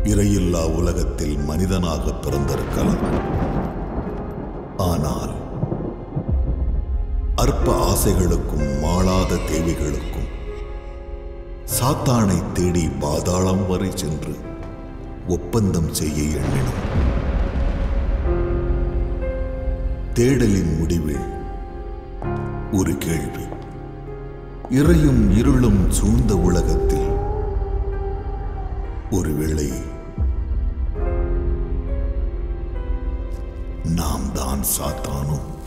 இறையில்லா உலகத்தில் மனிதனாக பிறந்திருக்கலாம் ஆனால் அற்ப ஆசைகளுக்கும் மாளாத தேவைகளுக்கும் சாத்தானை தேடி பாதாளம் வரை சென்று ஒப்பந்தம் செய்ய எண்ணினோம் தேடலின் முடிவில் ஒரு கேள்வி இறையும் இருளும் சூழ்ந்த உலகத்தில் ஒருவேளை நாம் தான் சாத்தானோ